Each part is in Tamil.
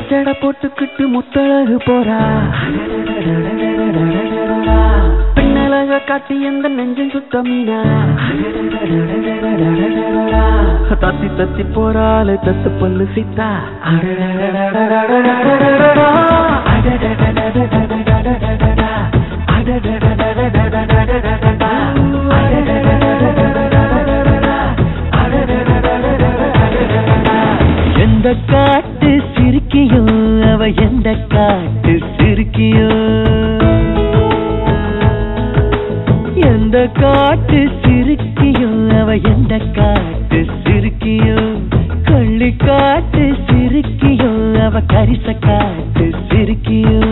ஜட போட்டுக்கிட்டு முத்தழகு போறா பின்னழக காட்டி எந்த நெஞ்சம் சுத்தமீனா தத்தி தத்தி போறாளு தத்து பல்லு சித்தா எந்த காட்டு சிரிக்கியோ அவ எந்த காட்டு சிரிக்கியோ எந்த காட்டு சிரிக்கியோ அவ எந்த காட்டு சிரிக்கியோ கள்ளி காட்டு சிரிக்கியோ அவ கரிச காட்டு சிரிக்கியோ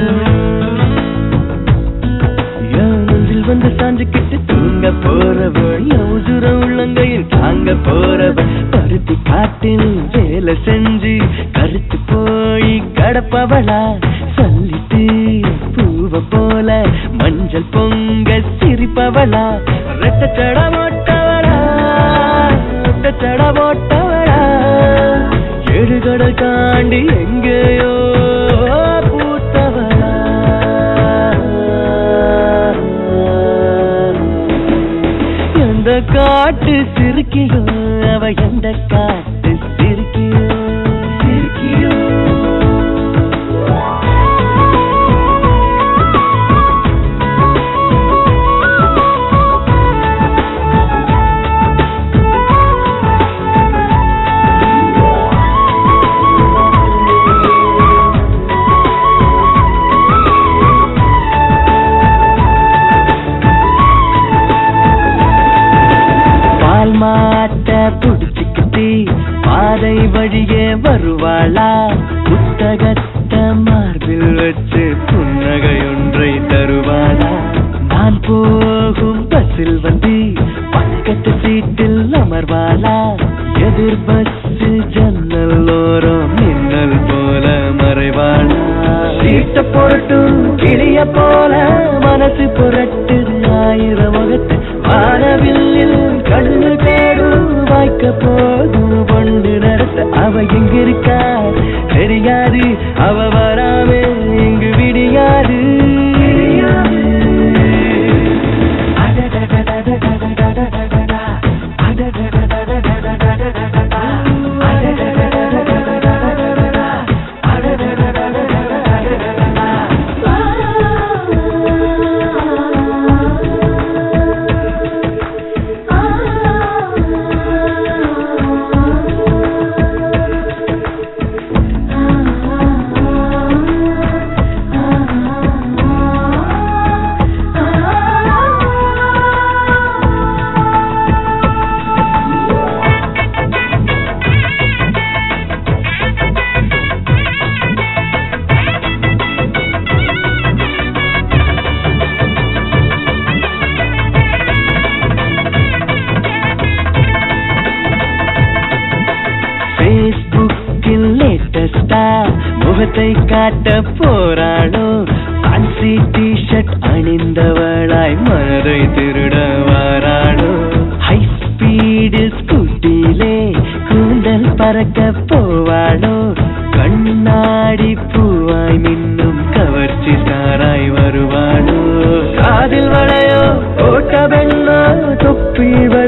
நெஞ்சில் வந்து சாஞ்சுக்கிட்டு தூங்க போறவள் உசுர உள்ளங்கையில் தாங்க போறவள் பருத்தி காட்டில் வேலை செஞ்சு கருத்து போய் கடப்பவளா சொல்லிட்டு பூவ போல மஞ்சள் பொங்க சிரிப்பவளா ரெட்ட சட போட்டவளா ரெட்ட சட போட்டவளா ஏழு கடல் தாண்டி எங்கேயோ பூத்தவளா எந்த காட்டு சிரிக்கியோ அவ எந்த காட்டு சிரிக்கியோ சிரிக்கியோ பால் மாட்ட புடிச்சுக்கிட்டு பாதை வழியே வருவாளா புத்தகத்த மார்பில் வச்சு புன்னகையொன்றை தருவாளா நான் போகும் பஸ்ஸில் வந்து பக்கத்து சீட்டில் அமர்வாளா எதிர் பஸ்ஸில் ஜன்னல் ஓரம் மின்னல் போல மறைவாளா சீட்ட பொருட்டும் கிளிய போல மனசு புரட்டு ஆயிரம் முகத்து வானவில்லில் கண்ணு தேடும் வாய்க்க போகும் பொண்ணு நடத்த அவ எங்க இருக்கா தெரியாது அவ வராமே இங்கு விடியாது ஃபேஸ்புக்கில் லேட்டஸ்டா முகத்தை காட்ட போறாளோ ஃபேன்சி டிஷர்ட் அணிந்தவளாய் மனதை திருட வாராளோ ஹை ஸ்பீடில் ஸ்கூட்டிலே கூந்தல் பறக்க போவாளோ கண்ணாடி பூவாய் மின்னும் கவர்ச்சி சாராய் வருவாளோ காதில் வளையோ போட்ட பெண்ணோ தொப்பி